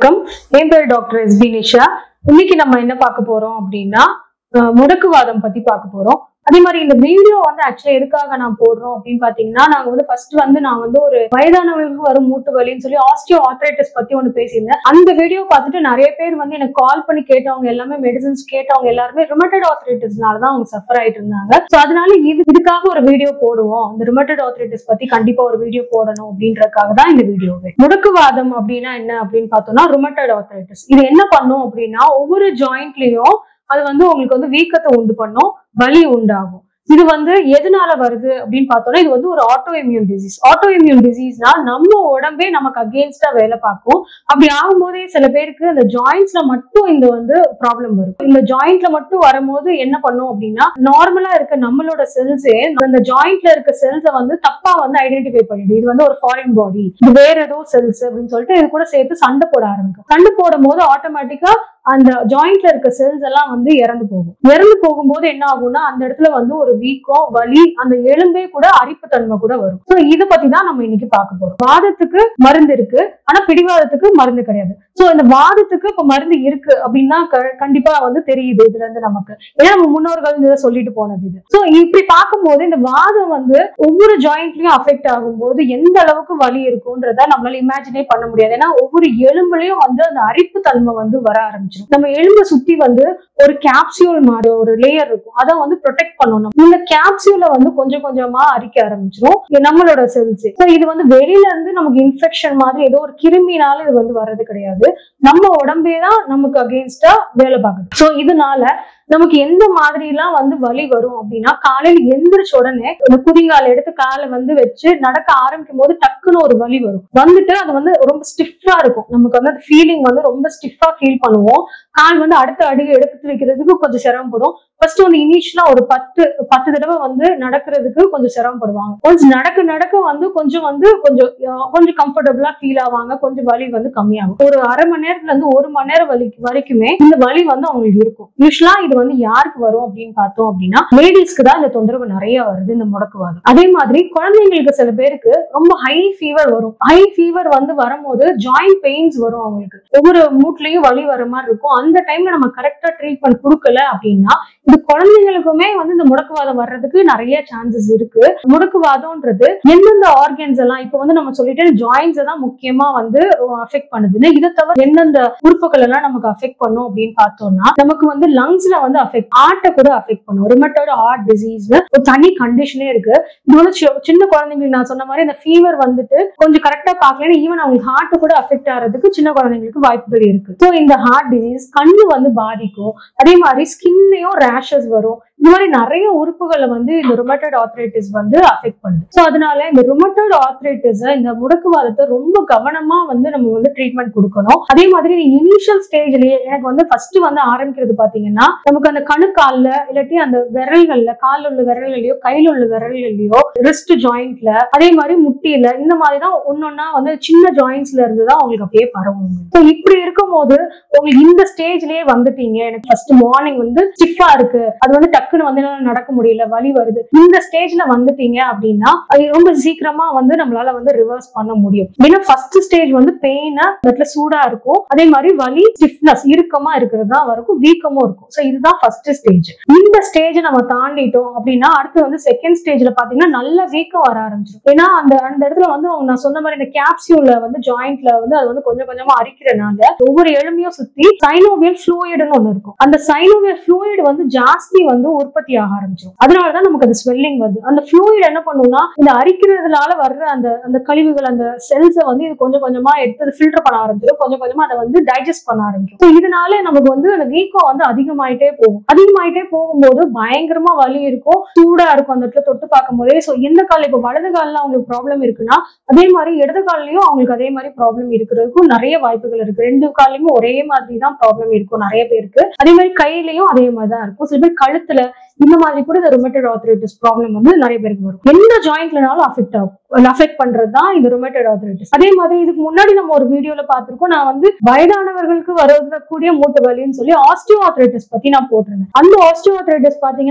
வணக்கம் என் பேர் doctor S B Nisha இன்னைக்கு நம்ம என்ன பார்க்க போறோம் அப்படின்னா அஹ், முடக்குவாதம் பத்தி பார்க்க போறோம் அதே மாதிரி இந்த வீடியோ வந்து ஆக்சுவலா எதுக்காக நான் போடுறோம் அப்படின்னு பாத்தீங்கன்னா நாங்க வந்து ஃபர்ஸ்ட் வந்து நான் வந்து ஒரு வயதானவர்களுக்கு வரும் மூட்டு வலின்னு சொல்லி ஆஸ்டியோ ஆர்த்ரைட்டிஸ் பத்தி ஒன்று பேசியிருந்தேன் அந்த வீடியோ பார்த்துட்டு நிறைய பேர் வந்து எனக்கு கால் பண்ணி கேட்டவங்க எல்லாமே மெடிசன்ஸ் கேட்டவங்க எல்லாருமே ரிமட்டட் ஆர்த்ரைட்டிஸ்னால தான் அவங்க சஃபர் ஆயிட்டு இருந்தாங்க ஸோ அதனால இது இதுக்காக ஒரு வீடியோ போடுவோம் இந்த ரிமட்டட் ஆர்த்ரைட்டிஸ் பத்தி கண்டிப்பா ஒரு வீடியோ போடணும் அப்படின்றதுக்காக தான் இந்த வீடியோவே முடக்குவாதம் அப்படின்னா என்ன அப்படின்னு பார்த்தோம்னா ருமட்டட் ஆர்த்ரைட்டிஸ் இது என்ன பண்ணும் அப்படின்னா ஒவ்வொரு ஜாயிண்ட்லயும் அது வந்து உங்களுக்கு வந்து வீக்கத்தை உண்டு பண்ணும் வலி உண்டாகும் இது வந்து எதனால வருது அப்படின்னு பார்த்தோம்னா இது வந்து ஒரு autoimmune disease autoimmune டிசீஸ்னா நம்ம உடம்பே நமக்கு அகேன்ஸ்டா வேலை பார்க்கும் அப்படி ஆகும்போதே சில பேருக்கு அந்த ஜாயிண்ட்ஸ்ல மட்டும் இந்த வந்து ப்ராப்ளம் வரும் இந்த ஜாயிண்ட்ல மட்டும் வரும்போது என்ன பண்ணும் அப்படின்னா நார்மலா இருக்க நம்மளோட செல்ஸே அந்த ஜாயிண்ட்ல இருக்க செல்ஸை வந்து தப்பா வந்து ஐடென்டிஃபை பண்ணிடும் இது வந்து ஒரு ஃபாரின் பாடி இது வேற ஏதோ செல்ஸ் அப்படின்னு சொல்லிட்டு இது கூட சேர்த்து சண்டை போட ஆரம்பிக்கும் சண்டை போடும் போது ஆட்டோமேட்டிக்கா அந்த ஜாயிண்ட்ல இருக்க செல்ஸ் எல்லாம் வந்து இறந்து போகும் இறந்து போகும்போது என்ன ஆகும்னா அந்த இடத்துல வந்து ஒரு வீக்கம் வலி அந்த எலும்பே கூட அரிப்பு தன்மை கூட வரும் ஸோ இதை பத்தி தான் நம்ம இன்னைக்கு பார்க்க போறோம் வாதத்துக்கு மருந்து இருக்கு ஆனா பிடிவாதத்துக்கு மருந்து கிடையாது சோ இந்த வாதத்துக்கு இப்ப மருந்து இருக்கு அப்படின்னா க- கண்டிப்பா வந்து தெரியுது இதுல இருந்து நமக்கு ஏன்னா நம்ம முன்னோர்கள் இதை சொல்லிட்டு போனது இது சோ இப்படி பார்க்கும்போது இந்த வாதம் வந்து ஒவ்வொரு ஜாயிண்ட்லயும் அஃபெக்ட் ஆகும்போது எந்த அளவுக்கு வலி இருக்கும்ன்றத நம்மளால இமேஜினே பண்ண முடியாது ஏன்னா ஒவ்வொரு எலும்புலயும் வந்து அந்த அரிப்பு தன்மை வந்து வர ஆரம்பிச்சிடும் நம்ம எலும்பை சுத்தி வந்து ஒரு கேப்சியூல் மாதிரி ஒரு லேயர் இருக்கும் அதை வந்து ப்ரொடெக்ட் பண்ணணும் இந்த கேப்சியூல வந்து கொஞ்சம் கொஞ்சமா அரிக்க ஆரம்பிச்சிடும் இது நம்மளோட செல்ஸ் ஸோ இது வந்து வெளியில இருந்து நமக்கு இன்ஃபெக்ஷன் மாதிரி ஏதோ ஒரு கிருமினால இது வந்து வர்றது கிடையாது நம்ம உடம்பே தான் நமக்கு அகேன்ஸ்டா வேலை பார்க்குது ஸோ இதனால நமக்கு எந்த மாதிரி எல்லாம் வந்து வலி வரும் அப்படின்னா காலையில எந்திரிச்ச உடனே இந்த குதிங்கால் எடுத்து காலை வந்து வச்சு நடக்க ஆரம்பிக்கும் போது டக்குன்னு ஒரு வலி வரும் வந்துட்டு அது வந்து ரொம்ப ஸ்டிஃபா இருக்கும் நமக்கு வந்து அந்த ஃபீலிங் வந்து ரொம்ப ஸ்டிஃபா ஃபீல் பண்ணுவோம் கால் வந்து அடுத்த அடி எடுத்து வைக்கிறதுக்கு கொஞ்சம் சிரமப்படும் ஃபர்ஸ்ட் வந்து இனிஷியலா ஒரு பத்து பத்து தடவை வந்து நடக்கிறதுக்கு கொஞ்சம் சிரமப்படுவாங்க கொஞ்சம் நடக்க நடக்க வந்து கொஞ்சம் வந்து கொஞ்சம் அஹ், கொஞ்சம் கம்ஃபர்டபுளா ஃபீல் ஆவாங்க கொஞ்சம் வலி வந்து கம்மியாகும் ஒரு அரை மணி நேரத்துல இருந்து ஒரு மணி நேரம் வலி வரைக்குமே இந்த வலி வந்து அவங்களுக்கு இருக்கும் யூஸ்வலா இது வந்து யாருக்கு வரும் அப்படின்னு பார்த்தோம் அப்படின்னா லேடிஸ்க்கு தான் இந்த தொந்தரவு நிறைய வருது இந்த முடக்குவாதம் அதே மாதிரி குழந்தைங்களுக்கு சில பேருக்கு ரொம்ப ஹை ஃபீவர் வரும் ஹை ஃபீவர் வந்து வரும்போது ஜாயிண்ட் பெயின்ஸ் வரும் அவங்களுக்கு ஒவ்வொரு மூட்லயும் வலி வர மாதிரி இருக்கும் அந்த டைம்ல நம்ம கரெக்டா ட்ரீட்மெண்ட் கொடுக்கல அப்படின்னா இது குழந்தைங்களுக்குமே வந்து இந்த முடக்குவாதம் வர்றதுக்கு நிறைய சான்சஸ் இருக்கு முடக்குவாதம்ன்றது எந்தெந்த ஆர்கன்ஸ் எல்லாம் இப்போ வந்து நம்ம சொல்லிட்டு ஜாயின்ஸ் தான் முக்கியமா வந்து அஃபெக்ட் பண்ணுதுன்னு இதை தவிர எந்தெந்த உறுப்புகள் எல்லாம் நமக்கு அஃபெக்ட் பண்ணும் அப்படின்னு பார்த்தோம்னா நமக்கு வந்து லங்ஸ்ல வந்து அஃபெக்ட் ஹார்ட்டை கூட அஃபெக்ட் பண்ணும் ரிமட்டோட ஹார்ட் டிசீஸ் ஒரு தனி கண்டிஷனே இருக்கு இது வந்து சி- சின்ன குழந்தைங்களுக்கு நான் சொன்ன மாதிரி இந்த ஃபீவர் வந்துட்டு கொஞ்சம் கரெக்டா பார்க்கலன்னா ஈவன் அவங்களுக்கு ஹார்ட் கூட அஃபெக்ட் ஆகிறதுக்கு சின்ன குழந்தைங்களுக்கு வாய்ப்புகள் இருக்கு ஸோ இந்த ஹார்ட் டிசீஸ் கண்ணு வந்து பாதிக்கும் அதே மாதிரி ஸ்கின்லயும் ரேஷஸ் வரும் இந்த மாதிரி நிறைய உறுப்புகளை வந்து இந்த ருமட்டட் ஆர்த்ரைட்டிஸ் வந்து அஃபெக்ட் பண்ணுது ஸோ அதனால இந்த ருமட்டட் ஆர்த்ரைட்டிஸ் இந்த முடக்குவாதத்தை ரொம்ப கவனமா வந்து நம்ம வந்து ட்ரீட்மெண்ட் கொடுக்கணும் அதே மாதிரி இனிஷியல் ஸ்டேஜ்லயே எனக்கு வந்து ஃபர்ஸ்ட் வந்து ஆரம்பிக்கிறது பாத்தீங்கன்னா நமக்கு அந்த கணுக்கால்ல இல்லாட்டி அந்த விரல்கள்ல கால்ல உள்ள விரல்கள்லயோ கையில உள்ள விரல்கள்லயோ ரிஸ்ட் ஜாயிண்ட்ல அதே மாதிரி முட்டியில இந்த மாதிரி தான் ஒன்னொன்னா வந்து சின்ன ஜாயிண்ட்ஸ்ல இருந்து தான் உங்களுக்கு அப்படியே பரவும் ஸோ இப்படி இருக்கும்போது உங்களுக்கு இந்த ஸ்டேஜ்லயே வந்துட்டீங்க எனக்கு ஃபர்ஸ்ட் மார்னிங் வந்து ஸ்டிஃபா இருக்கு அது வந்து டக்குன்னு வந்து என்னால நடக்க முடியல வலி வருது இந்த ஸ்டேஜ்ல வந்துட்டீங்க அப்படின்னா அது ரொம்ப சீக்கிரமா வந்து நம்மளால வந்து ரிவர்ஸ் பண்ண முடியும் ஏன்னா ஃபர்ஸ்ட் ஸ்டேஜ் வந்து பெயினா இடத்துல சூடா இருக்கும் அதே மாதிரி வலி ஸ்டிஃப்னஸ் இறுக்கமா இருக்கிறது தான் இருக்கும் வீக்கமும் இருக்கும் ஸோ இதுதான் ஃபர்ஸ்ட் ஸ்டேஜ் இந்த ஸ்டேஜ் நம்ம தாண்டிட்டோம் அப்படின்னா அடுத்து வந்து செகண்ட் ஸ்டேஜ்ல பாத்தீங்கன்னா நல்ல வீக்கம் வர ஆரம்பிச்சிடும் ஏன்னா அந்த அந்த இடத்துல வந்து அவங்க நான் சொன்ன மாதிரி இந்த கேப்சியூல்ல வந்து ஜாயிண்ட்ல வந்து அது வந்து கொஞ்சம் கொஞ்சமா அரிக்கிறனால ஒவ்வொரு எலும்பையும் சுத்தி சைனோவியல் ஃப்ளூயிடுன்னு ஒண்ணு இருக்கும் அந்த சைனோவியல் ஃப்ளூயிட் வந்து ஜாஸ்தி வந்து உற்பத்தி ஆக ஆரம்பிச்சிடும் அதனாலதான் நமக்கு அந்த ஸ்வெல்லிங் வருது அந்த ஃப்ளூயிட் என்ன பண்ணும்னா இந்த அரிக்கிறதுனால வர்ற அந்த அந்த கழிவுகள் அந்த செல்ஸை வந்து இது கொஞ்சம் கொஞ்சமா எடுத்து ஃபில்டர் பண்ண ஆரம்பிச்சிடும் கொஞ்சம் கொஞ்சமா அதை வந்து டைஜஸ்ட் பண்ண ஆரம்பிச்சிடும் So இதனால நமக்கு வந்து அந்த வீக்கம் வந்து அதிகமாயிட்டே போகும் அதிகமாயிட்டே போகும்போது பயங்கரமா வலி இருக்கும் சூடா இருக்கும் அந்த இடத்துல தொட்டு பார்க்கும் போதே ஸோ எந்த கால் இப்போ வலது காலில் அவங்களுக்கு ப்ராப்ளம் இருக்குன்னா அதே மாதிரி இடது கால்லையும் அவங்களுக்கு அதே மாதிரி ப்ராப்ளம் இருக்கிறதுக்கும் நிறைய வாய்ப்புகள் இருக்கு ரெண்டு கால்லையுமே ஒரே மாதிரி தான் ப்ராப்ளம் இருக்கும் நிறைய பேருக்கு அதே மாதிரி கையிலயும் அதே மாதிரி தான் இருக்கும் சில பேர் கழுத்துல இந்த மாதிரி கூட இந்த ருமேட்டட் ஆர்த்ரைட்டிஸ் ப்ராப்ளம் வந்து நிறைய பேருக்கு வரும் எந்த ஜாயிண்ட்லனாலும் அஃபெக்ட் ஆகும் அஃபெக்ட் பண்றது தான் இந்த ருமேட்டட் ஆர்த்ரைட்டிஸ் அதே மாதிரி இதுக்கு முன்னாடி நம்ம ஒரு வீடியோல பார்த்திருக்கோம் நான் வந்து வயதானவர்களுக்கு வரக்கூடிய மூட்டு வலின்னு சொல்லி ஆஸ்டியோ ஆர்த்ரைட்டிஸ் பத்தி நான் போட்டிருந்தேன் அந்த ஆஸ்டியோ ஆர்த்ரைட்டிஸ் பாத்தீங்கன்னா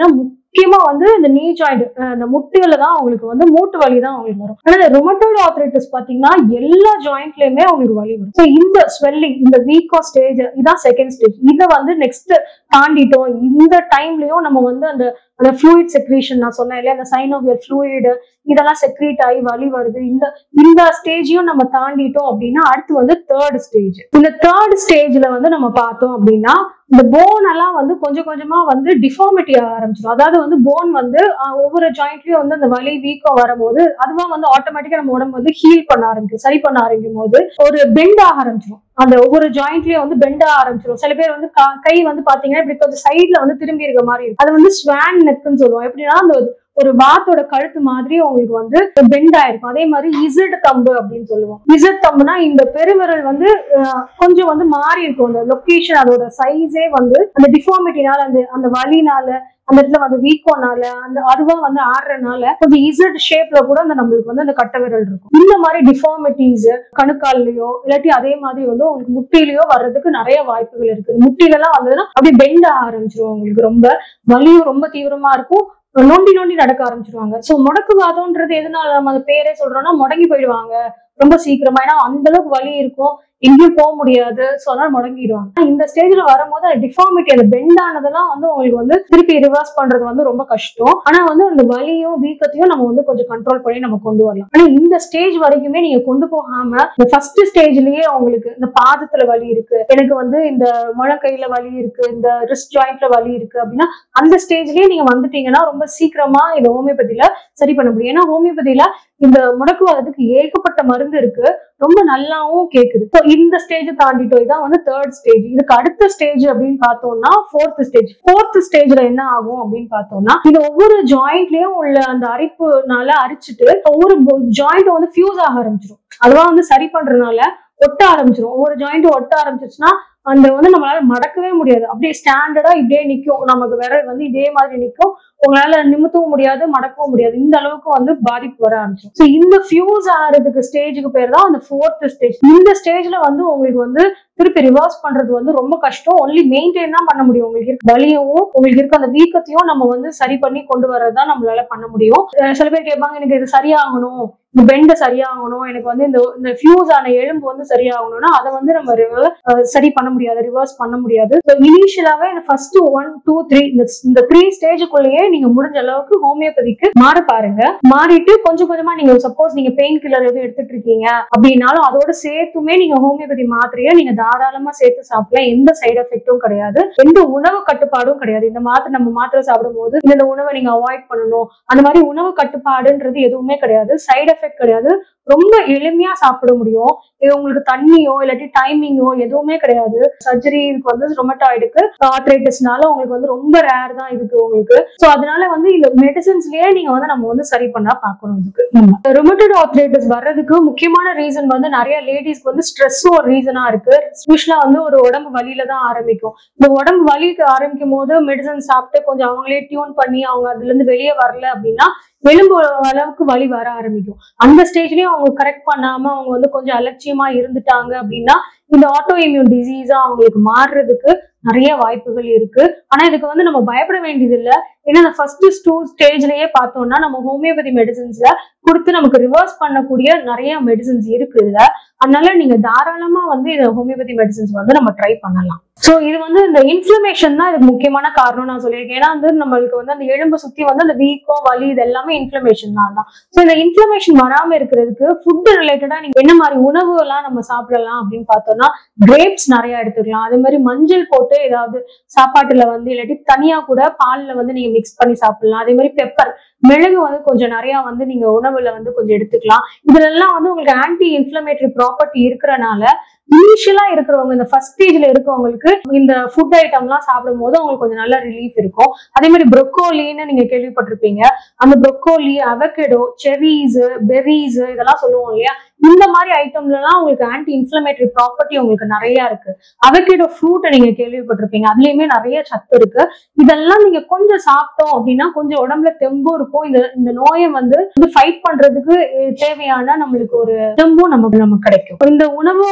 முக்கியமா வந்து இந்த நீ ஜாயிண்ட் இந்த முட்டுல தான் அவங்களுக்கு வந்து மூட்டு வலி தான் அவங்களுக்கு வரும் ஆனா இந்த ரொமட்டோட ஆர்த்ரைட்டிஸ் பாத்தீங்கன்னா எல்லா ஜாயிண்ட்லயுமே அவங்களுக்கு வலி வரும் ஸோ இந்த ஸ்வெல்லிங் இந்த வீக்கோ ஸ்டேஜ் இதான் செகண்ட் ஸ்டேஜ் இதை வந்து நெக்ஸ்ட் தாண்டிட்டோம் இந்த டைம்லயும் நம்ம வந்து அந்த அந்த ஃப்ளூயிட் செக்ரீஷன் நான் சொன்னேன் இல்லையா அந்த சைனோவியர் ஃப்ளூயிடு இதெல்லாம் செக்ரீட் ஆகி வலி வருது இந்த இந்த ஸ்டேஜையும் நம்ம தாண்டிட்டோம் அப்படின்னா அடுத்து வந்து தேர்ட் ஸ்டேஜ் இந்த தேர்ட் ஸ்டேஜ்ல வந்து நம்ம பார்த்தோம் அப்படின்னா இந்த போன் எல்லாம் வந்து கொஞ்சம் கொஞ்சமா வந்து டிஃபார்மிட்டி ஆக ஆரம்பிச்சிடும் அதாவது வந்து போன் வந்து ஆஹ், ஒவ்வொரு ஜாயிண்ட்லயும் வந்து அந்த வலி வீக்கம் வரும்போது அதுவா வந்து ஆட்டோமேட்டிக்கா நம்ம உடம்பு வந்து ஹீல் பண்ண ஆரம்பிக்கும் சரி பண்ண ஆரம்பிக்கும் போது ஒரு பெண்ட் ஆக ஆரம்பிச்சிடும் அந்த ஒவ்வொரு ஜாயிண்ட்லயும் வந்து பெண்ட் ஆக ஆரம்பிச்சிடும் சில பேர் வந்து கா- கை வந்து பாத்தீங்கன்னா இப்படி கொஞ்சம் சைட்ல வந்து திரும்பி இருக்க மாதிரி இருக்கும் அது வந்து ஸ்வான் நெக்குன்னு சொல்லுவோம் எப்படின்னா அந்த ஒரு வாத்தோட கழுத்து மாதிரி உங்களுக்கு வந்து பெண்ட் ஆயிருக்கும் அதே மாதிரி இசட் தம்பு அப்படின்னு சொல்லுவோம் இசட் தம்புனா இந்த பெருவிரல் வந்து அஹ், கொஞ்சம் வந்து மாறி இருக்கும் அந்த லொகேஷன் அதோட சைஸே வந்து அந்த டிஃபார்மிட்டினால அந்த அந்த வலினால அந்த இடத்துல வந்து வீக்கோனால அந்த அதுவா வந்து ஆடுறனால கொஞ்சம் இசட் ஷேப்ல கூட அந்த நம்மளுக்கு வந்து அந்த கட்டை விரல் இருக்கும் இந்த மாதிரி டிஃபார்மிட்டிஸ் கணுக்கால்லயோ இல்லாட்டி அதே மாதிரி வந்து உங்களுக்கு முட்டிலையோ வர்றதுக்கு நிறைய வாய்ப்புகள் இருக்குது முட்டில எல்லாம் வந்ததுன்னா அப்படியே பெண்ட் ஆக ஆரம்பிச்சிரும் உங்களுக்கு ரொம்ப வலியும் ரொம்ப தீவிரமா இருக்கும் நோண்டி நோண்டி நடக்க ஆரம்பிச்சிருவாங்க சோ முடக்குவாதம்ன்றது எதனால நம்ம அந்த பேரே சொல்றோம்னா முடங்கி போயிடுவாங்க ரொம்ப சீக்கிரமா ஏன்னா அந்த அளவுக்கு வலி இருக்கும் எங்கேயும் போக முடியாது ஸோ அதனால முடங்கிடுவாங்க ஆனா இந்த ஸ்டேஜ்ல வரும்போது அந்த டிஃபார்மிட்டி அந்த பெண்ட் ஆனதெல்லாம் வந்து உங்களுக்கு வந்து திருப்பி ரிவர்ஸ் பண்றது வந்து ரொம்ப கஷ்டம் ஆனா வந்து அந்த வலியும் வீக்கத்தையும் நம்ம வந்து கொஞ்சம் கண்ட்ரோல் பண்ணி நம்ம கொண்டு வரலாம் ஆனா இந்த ஸ்டேஜ் வரைக்குமே நீங்க கொண்டு போகாம இந்த ஃபர்ஸ்ட் ஸ்டேஜ்லயே உங்களுக்கு இந்த பாதத்துல வலி இருக்கு எனக்கு வந்து இந்த முழங்கையில வலி இருக்கு இந்த ரிஸ்ட் ஜாயிண்ட்ல வலி இருக்கு அப்படின்னா அந்த ஸ்டேஜ்லயே நீங்க வந்துட்டீங்கன்னா ரொம்ப சீக்கிரமா இந்த ஹோமியோபதியில சரி பண்ண முடியும் ஏன்னா ஹோமியோபதியில இந்த முடக்குவாதத்துக்கு ஏகப்பட்ட மருந்து இருக்கு ரொம்ப நல்லாவும் கேக்குது So, இந்த ஸ்டேஜ் தாண்டிட்டோம் இதான் வந்து தேர்ட் ஸ்டேஜ் இதுக்கு அடுத்த ஸ்டேஜ் அப்படின்னு பார்த்தோம்னா ஃபோர்த் ஸ்டேஜ் ஃபோர்த் ஸ்டேஜ்ல என்ன ஆகும் அப்படின்னு பார்த்தோம்னா இது ஒவ்வொரு ஜாயிண்ட்லயும் உள்ள அந்த அரிப்புனால அரிச்சிட்டு ஒவ்வொரு ஜாயிண்ட் வந்து ஃபியூஸ் ஆக ஆரம்பிச்சிடும் அதுவா வந்து சரி பண்றதுனால ஒட்ட ஆரம்பிச்சிடும் ஒவ்வொரு ஜாயிண்ட் ஒட்ட ஆரம்பிச்சிச்சுன்னா அந்த வந்து நம்மளால மடக்கவே முடியாது அப்படியே ஸ்டாண்டர்டா இப்படியே நிக்கும் நமக்கு விரல் வந்து இதே மாதிரி நிக்கும் உங்களால நிமித்தவும் முடியாது மடக்கவும் முடியாது இந்த அளவுக்கு வந்து பாதிப்பு வர ஆரம்பிச்சிடும் ஸோ இந்த ஃபியூஸ் ஆகிறதுக்கு ஸ்டேஜுக்கு பேர் தான் அந்த ஃபோர்த் ஸ்டேஜ் இந்த ஸ்டேஜ்ல வந்து உங்களுக்கு வந்து திருப்பி ரிவர்ஸ் பண்றது வந்து ரொம்ப கஷ்டம் ஒன்லி மெயின்டைன் தான் பண்ண முடியும் உங்களுக்கு இருக்க வலியவும் உங்களுக்கு இருக்க அந்த வீக்கத்தையும் நம்ம வந்து சரி பண்ணி கொண்டு வரதான் நம்மளால பண்ண முடியும் அஹ் சில பேர் கேட்பாங்க எனக்கு இது சரியாகணும் இந்த பெண்ட் சரியாகணும் எனக்கு வந்து இந்த இந்த ஃபியூஸ் ஆன எலும்பு வந்து சரியாகணும்னா அதை வந்து நம்ம ரிவ- அஹ் சரி பண்ண முடியாது ரிவர்ஸ் பண்ண முடியாது ஸோ இனிஷியலாவே இந்த ஃபர்ஸ்ட் ஒன் டூ த்ரீ இந்த த்ரீ ஸ்டேஜுக்குள்ளேயே நீங்க முடிஞ்ச அளவுக்கு ஹோமியோபதிக்கு மாற பாருங்க மாறிட்டு கொஞ்சம் கொஞ்சமா நீங்க சப்போஸ் நீங்க பெயின் கில்லர் எதுவும் எடுத்துட்டு இருக்கீங்க அப்படின்னாலும் அதோட சேர்த்துமே நீங்க ஹோமியோபதி மாத்திரையை நீங்க தாராளமா சேர்த்து சாப்பிடலாம் எந்த சைடு எஃபெக்ட்டும் கிடையாது எந்த உணவு கட்டுப்பாடும் கிடையாது இந்த மாத்திரை நம்ம மாத்திரை சாப்பிடும் போது இந்த உணவை நீங்க அவாய்ட் பண்ணணும் அந்த மாதிரி உணவு கட்டுப்பாடுன்றது எதுவுமே கிடையாது சைடு எஃபெக்ட் கிடையாது ரொம்ப எளிமையா சாப்பிட முடியும் இது உங்களுக்கு தண்ணியோ இல்லாட்டி டைமிங்கோ எதுவுமே கிடையாது சர்ஜரி இதுக்கு வந்து ரொமட்டாய்டுக்கு ஆர்த்ரைட்டிஸ்னால உங்களுக்கு வந்து ரொம்ப ரேர் தான் இதுக்கு உங்களுக்கு சோ அதனால வந்து இந்த மெடிசன்ஸ்லயே நீங்க வந்து நம்ம வந்து சரி பண்ணா பார்க்கணும் இதுக்கு ரொமட்டட் ஆர்த்ரைட்டிஸ் வர்றதுக்கு முக்கியமான ரீசன் வந்து நிறைய லேடிஸ்க்கு வந்து ஸ்ட்ரெஸ்ஸும் ஒரு ரீசனா இருக்கு யூஸ்வலா வந்து ஒரு உடம்பு வலியில தான் ஆரம்பிக்கும் இந்த உடம்பு வலிக்கு ஆரம்பிக்கும் போது மெடிசன் சாப்பிட்டு கொஞ்சம் அவங்களே டியூன் பண்ணி அவங்க அதுல இருந்து வெளியே வரல அப்படின்னா எலும்பு அளவுக்கு வலி வர ஆரம்பிக்கும் அந்த ஸ்டேஜ்லயும் அவங்க கரெக்ட் பண்ணாம அவங்க வந்து கொஞ்சம் அலட்சியமா இருந்துட்டாங்க அப்படின்னா இந்த ஆட்டோ இம்யூன் டிசீஸா அவங்களுக்கு மாறுறதுக்கு நிறைய வாய்ப்புகள் இருக்கு ஆனா இதுக்கு வந்து நம்ம பயப்பட வேண்டியது இல்ல ஏன்னா இந்த ஃபர்ஸ்ட் டூ ஸ்டேஜ்லயே பார்த்தோம்னா நம்ம ஹோமியோபதி மெடிசன்ஸ்ல கொடுத்து நமக்கு ரிவர்ஸ் பண்ணக்கூடிய நிறைய மெடிசன்ஸ் இருக்கு இதுல அதனால நீங்க தாராளமா வந்து இந்த ஹோமியோபதி மெடிசன்ஸ் வந்து நம்ம ட்ரை பண்ணலாம் சோ இது வந்து இந்த இன்ஃப்ளமேஷன் தான் இதுக்கு முக்கியமான காரணம் நான் சொல்லியிருக்கேன் ஏன்னா வந்து நம்மளுக்கு வந்து அந்த எலும்பு சுத்தி வந்து அந்த வீக்கம் வலி இது எல்லாமே இன்ஃப்ளமேஷன் தான் தான் ஸோ இந்த இன்ஃப்ளமேஷன் வராம இருக்கிறதுக்கு ஃபுட் ரிலேட்டடா நீங்க என்ன மாதிரி உணவு எல்லாம் நம்ம சாப்பிடலாம் அப்படின்னு பார்த்தோம்னா கிரேப்ஸ் நிறைய எடுத்துக்கலாம் அதே மாதிரி மஞ்சள் போட்டு ஏதாவது சாப்பாட்டுல வந்து இல்லாட்டி தனியா கூட பால்ல வந்து நீங்க மிக்ஸ் பண்ணி சாப்பிடலாம் அதே மாதிரி பெப்பர் மிளகு வந்து கொஞ்சம் நிறைய வந்து நீங்க உணவுல வந்து கொஞ்சம் எடுத்துக்கலாம் இதுல எல்லாம் வந்து உங்களுக்கு ஆன்டி இன்ஃப்ளமேட்டரி ப்ராப்பர்ட்டி இருக்கிறனால இனிஷியலா இருக்கிறவங்க இந்த ஃபர்ஸ்ட் ஸ்டேஜ்ல இருக்கவங்களுக்கு இந்த ஃபுட் ஐட்டம்லாம் சாப்பிடும் போது அவங்களுக்கு கொஞ்சம் நல்ல ரிலீஃப் இருக்கும் அதே மாதிரி ப்ரொக்கோலின்னு நீங்க கேள்விப்பட்டிருப்பீங்க அந்த ப்ரொக்கோலி அவகேடோ செரிஸ் பெர்ரிஸ் இதெல்லாம் சொல்லுவோம் இல்லையா இந்த மாதிரி ஐட்டம்லாம் உங்களுக்கு ஆன்டி இன்ஃப்ளமேட்டரி ப்ராப்பர்ட்டி உங்களுக்கு நிறைய இருக்கு அவகேடோ ஃப்ரூட்டை நீங்க கேள்விப்பட்டிருப்பீங்க அதுலயுமே நிறைய சத்து இருக்கு இதெல்லாம் நீங்க கொஞ்சம் சாப்பிட்டோம் அப்படின்னா கொஞ்சம் உடம்புல தெம்பும் இருக்கும் இந்த இந்த நோயை வந்து ஃபைட் பண்றதுக்கு அஹ், தேவையான நம்மளுக்கு ஒரு தெம்பும் நமக்கு நமக்கு கிடைக்கும் இந்த உணவோட சேர்த்து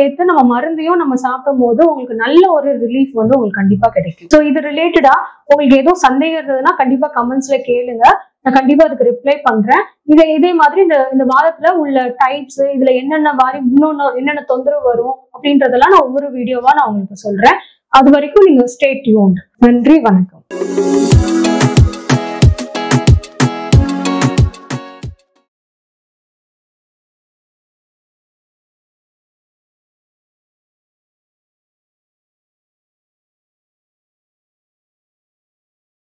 சேர்த்து நம்ம மருந்தையும் நம்ம சாப்பிடும் போது உங்களுக்கு நல்ல ஒரு ரிலீஃப் வந்து உங்களுக்கு கண்டிப்பா கிடைக்கும் ஸோ இது ரிலேட்டடா உங்களுக்கு ஏதோ சந்தேகம் இருந்ததுன்னா கண்டிப்பா கமெண்ட்ஸ்ல கேளுங்க நான் கண்டிப்பா அதுக்கு ரிப்ளை பண்றேன் இதை இதே மாதிரி இந்த இந்த வாரத்துல உள்ள டைப்ஸ் இதுல என்னென்ன மாதிரி இன்னொன்னு என்னென்ன தொந்தரவு வரும் அப்படின்றதெல்லாம் நான் ஒவ்வொரு வீடியோவா நான் உங்களுக்கு சொல்றேன் அது வரைக்கும் நீங்க ஸ்டே டியூன்ட் நன்றி வணக்கம்